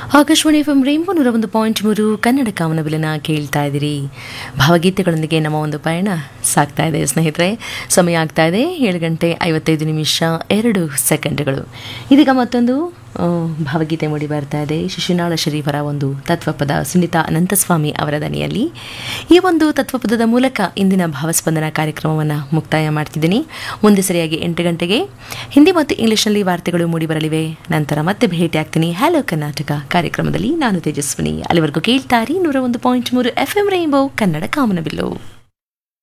Akashvani F M rainbow ನೂರ ಒಂದು point ಮೂರು ಕನ್ನಡ ಕಾಮನಬಿಲನ ಕೇಳ್ತಾ ಇದ್ದೀರಿ ಭಾವಗೀತೆಗಳೊಂದಿಗೆ ನಮ್ಮ ಒಂದು ಪಯಣ ಸಾಗ್ತಾ ಇದೆ ಸ್ನೇಹಿತರೆ ಸಮಯ ಆಗ್ತಾ ಇದೆ ಏಳು ಗಂಟೆ ಐವತ್ತೈದು ನಿಮಿಷ ಎರಡು ಸೆಕೆಂಡ್ಗಳು ಇದೀಗ ಮತ್ತೊಂದು ಆ, ಭಾವಗೀತೆ ಮೂಡಿ ಬರ್ತಾ ಇದೆ ಶಿಶುನಾಳ ಶರೀಫರ ಒಂದು ತತ್ವಪದ ಸುನೀತಾ ಅನಂತಸ್ವಾಮಿ ಅವರ ದನಿಯಲ್ಲಿ ಈ ಒಂದು ತತ್ವಪದದ ಮೂಲಕ ಇಂದಿನ ಭಾವಸ್ಪಂದನ ಕಾರ್ಯಕ್ರಮವನ್ನು ಮುಕ್ತಾಯ ಮಾಡ್ತಿದ್ದೀನಿ ಮುಂದೆ ಸರಿಯಾಗಿ ಎಂಟು ಗಂಟೆಗೆ ಹಿಂದಿ ಮತ್ತು ಇಂಗ್ಲಿಷ್ನಲ್ಲಿ ವಾರ್ತೆಗಳು ಮೂಡಿಬರಲಿವೆ ನಂತರ ಮತ್ತೆ ಭೇಟಿ ಆಗ್ತೀನಿ ಹ್ಯಾಲೋ ಕರ್ನಾಟಕ ಕಾರ್ಯಕ್ರಮದಲ್ಲಿ ನಾನು ತೇಜಸ್ವಿನಿ ಅಲ್ಲಿವರೆಗೂ ಕೇಳ್ತಾರಿ ನೂರ ಒಂದು ಪಾಯಿಂಟ್ ಮೂರು ಎಫ್ ಎಂ ರೈನ್ಬೋ ಕನ್ನಡ ಕಾಮನಬಿಲ್ಲು